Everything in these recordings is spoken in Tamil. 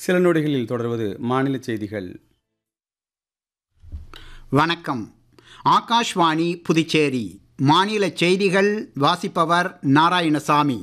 சில நொடிகளில் தொடர்வது மாநில செய்திகள் வணக்கம் ஆகாஷ்வாணி புதுச்சேரி மாநில செய்திகள் வாசிப்பவர் நாராயணசாமி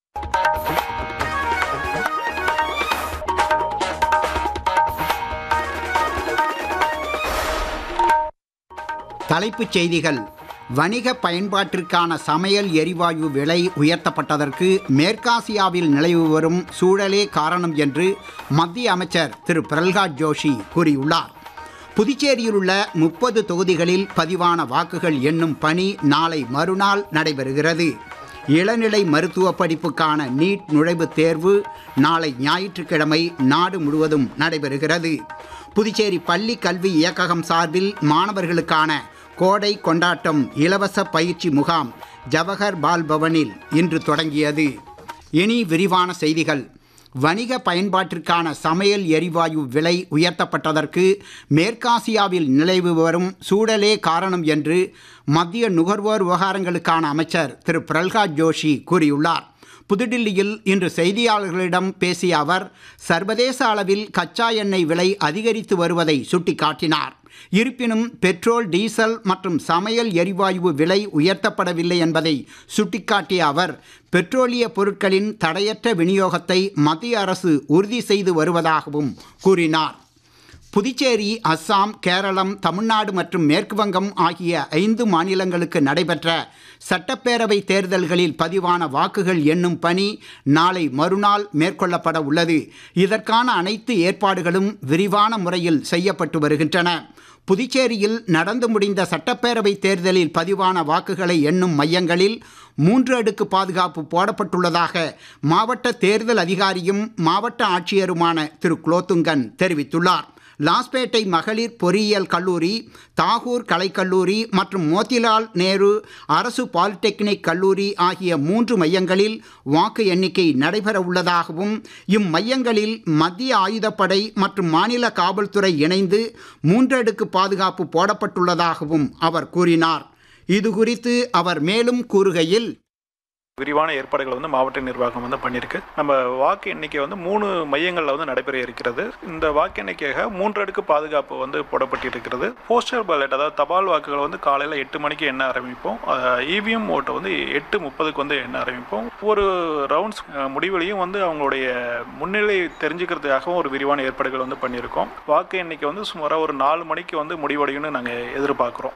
தலைப்புச் செய்திகள் வணிக பயன்பாட்டிற்கான சமையல் எரிவாயு விலை உயர்த்தப்பட்டதற்கு மேற்காசியாவில் நிலவி வரும் சூழலே காரணம் என்று மத்திய அமைச்சர் திரு பிரல்காத் ஜோஷி கூறியுள்ளார் புதுச்சேரியில் உள்ள முப்பது தொகுதிகளில் பதிவான வாக்குகள் எண்ணும் பணி நாளை மறுநாள் நடைபெறுகிறது இளநிலை மருத்துவ படிப்புக்கான நீட் நுழைவுத் தேர்வு நாளை ஞாயிற்றுக்கிழமை நாடு முழுவதும் நடைபெறுகிறது புதுச்சேரி பள்ளி கல்வி இயக்ககம் சார்பில் மாணவர்களுக்கான கோடை கொண்டாட்டம் இலவச பயிற்சி முகாம் ஜவஹர் பால் பவனில் இன்று தொடங்கியது இனி விரிவான செய்திகள் வணிக பயன்பாட்டிற்கான சமையல் எரிவாயு விலை உயர்த்தப்பட்டதற்கு மேற்காசியாவில் நிலவி வரும் சூழலே காரணம் என்று மத்திய நுகர்வோர் விவகாரங்களுக்கான அமைச்சர் திரு பிரல்காத் ஜோஷி கூறியுள்ளார் புதுடில்லியில் இன்று செய்தியாளர்களிடம் பேசிய அவர் சர்வதேச அளவில் கச்சா எண்ணெய் விலை அதிகரித்து வருவதை சுட்டிக்காட்டினார் இருப்பினும் பெட்ரோல் டீசல் மற்றும் சமையல் எரிவாயு விலை உயர்த்தப்படவில்லை என்பதை சுட்டிக்காட்டிய அவர் பெட்ரோலிய பொருட்களின் தடையற்ற விநியோகத்தை மத்திய அரசு உறுதி செய்து வருவதாகவும் கூறினார் புதுச்சேரி அஸ்ஸாம் கேரளம் தமிழ்நாடு மற்றும் மேற்கு வங்கம் ஆகிய ஐந்து மாநிலங்களுக்கு நடைபெற்ற சட்டப்பேரவை தேர்தல்களில் பதிவான வாக்குகள் எண்ணும் பணி நாளை மறுநாள் மேற்கொள்ளப்பட உள்ளது இதற்கான அனைத்து ஏற்பாடுகளும் விரிவான முறையில் செய்யப்பட்டு வருகின்றன புதுச்சேரியில் நடந்து முடிந்த சட்டப்பேரவை தேர்தலில் பதிவான வாக்குகளை எண்ணும் மையங்களில் மூன்று அடுக்கு பாதுகாப்பு போடப்பட்டுள்ளதாக மாவட்ட தேர்தல் அதிகாரியும் மாவட்ட ஆட்சியருமான திரு குலோத்துங்கன் தெரிவித்துள்ளார் லாஸ்பேட்டை மகளிர் பொறியியல் கல்லூரி தாகூர் கலைக்கல்லூரி மற்றும் மோத்திலால் நேரு அரசு பாலிடெக்னிக் கல்லூரி ஆகிய மூன்று மையங்களில் வாக்கு எண்ணிக்கை நடைபெற உள்ளதாகவும் இம்மையங்களில் மத்திய ஆயுதப்படை மற்றும் மாநில காவல்துறை இணைந்து மூன்றடுக்கு பாதுகாப்பு போடப்பட்டுள்ளதாகவும் அவர் கூறினார் இது குறித்து அவர் மேலும் கூறுகையில் விரிவான ஏற்பாடுகள் வந்து மாவட்ட நிர்வாகம் வந்து பண்ணியிருக்கு நம்ம வாக்கு எண்ணிக்கை வந்து மூணு மையங்களில் வந்து நடைபெற இருக்கிறது இந்த வாக்கு எண்ணிக்கையாக மூன்று அடுக்கு பாதுகாப்பு வந்து போடப்பட்டிருக்கிறது போஸ்டல் பேலட் அதாவது தபால் வாக்குகள் வந்து காலையில் எட்டு மணிக்கு எண்ண ஆரம்பிப்போம் இவிஎம் ஓட்டை வந்து எட்டு முப்பதுக்கு வந்து எண்ண ஆரம்பிப்போம் ஒவ்வொரு ரவுண்ட்ஸ் முடிவுலையும் வந்து அவங்களுடைய முன்னிலை தெரிஞ்சுக்கிறதுக்காகவும் ஒரு விரிவான ஏற்பாடுகள் வந்து பண்ணியிருக்கோம் வாக்கு எண்ணிக்கை வந்து சுமாராக ஒரு நாலு மணிக்கு வந்து முடிவடையும்னு நாங்கள் எதிர்பார்க்குறோம்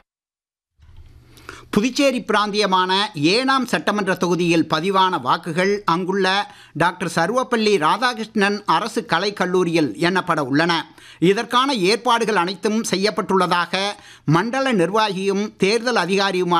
புதுச்சேரி பிராந்தியமான ஏனாம் சட்டமன்ற தொகுதியில் பதிவான வாக்குகள் அங்குள்ள டாக்டர் சர்வப்பள்ளி ராதாகிருஷ்ணன் அரசு கலைக் கல்லூரியில் எண்ணப்பட உள்ளன இதற்கான ஏற்பாடுகள் அனைத்தும் செய்யப்பட்டுள்ளதாக மண்டல நிர்வாகியும் தேர்தல் அதிகாரியுமான